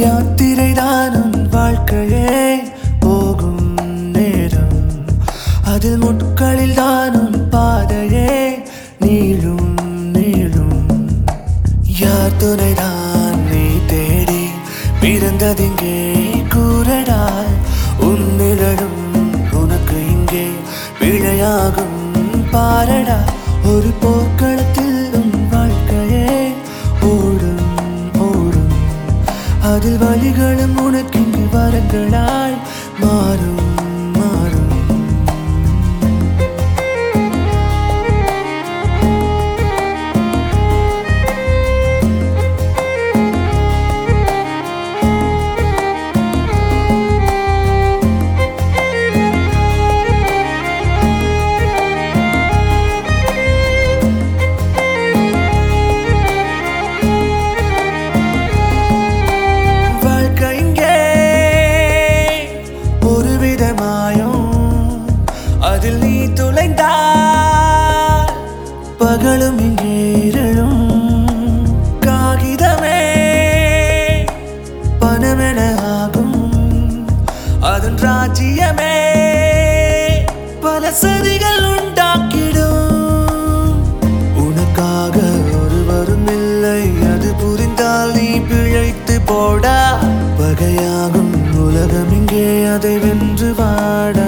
யாத்திரை தான் உன் வாழ்க்கையே போகும் நேரம் அதில் முட்களில் தான் உன் பாதையே நீளும் நீளும் யார் துணைதான் நீ தேடி பிறந்ததிங்கே கூறடா உன் நிழலும் உனக்கு இங்கே பிழையாகும் பாரடா ஒரு போர்க்களத்தில் உன் வாழ்க்கையே ஓடும் ஓடும் அதில் வழிகளும் உனக்கு இங்கு வரங்களாய் மாறும் மாறும் வாழ்க்கை இங்கே ஒரு விதமாயும் அதில் நீ துளைந்தால் பகலும் இங்கே இருளும் காகிதமே பணமென ஆகும் அதன் ராஜ்யமே பல சதிகள் உண்டாக்கிடும் உனக்காக ஒருவரும் இல்லை அது புரிந்தால் நீ பிழைத்து போடா பகையாகும் உலகம் இங்கே அதை வென்று வாடா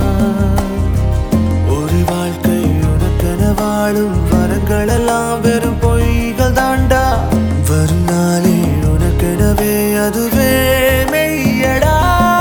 ஒரு வாழ்க்கை உனக்கென வாழும் வரங்களெல்லாம் வெறும் பொய்கள் தாண்டா வரும் நாளே உனக்கெனவே அதுவே மெய்யடா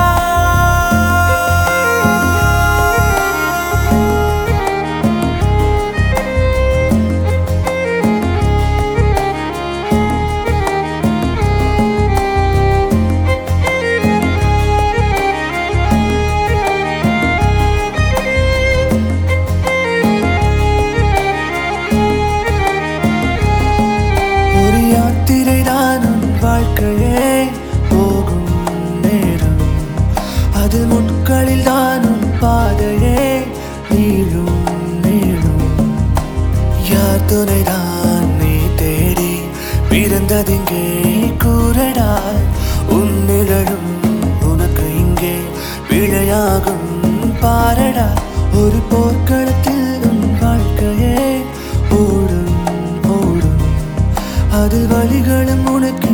ஒரு யாத்திரை தான் உன் வாழ்க்கையே போகும் நேரம் அதில் முட்களில் தான் உன் பாதையே நீளும் நீளும் யார் துணைதான் நீ தேடி பிறந்ததிங்கே கூறடா உன் நிழலும் உனக்கு இங்கே பிழையாகும் பாரடா ஒரு போர்க்களத்தில் உன் வாழ்க்கையே ஓடும் ஓடும் அதில் வழிகளும் உனக்கு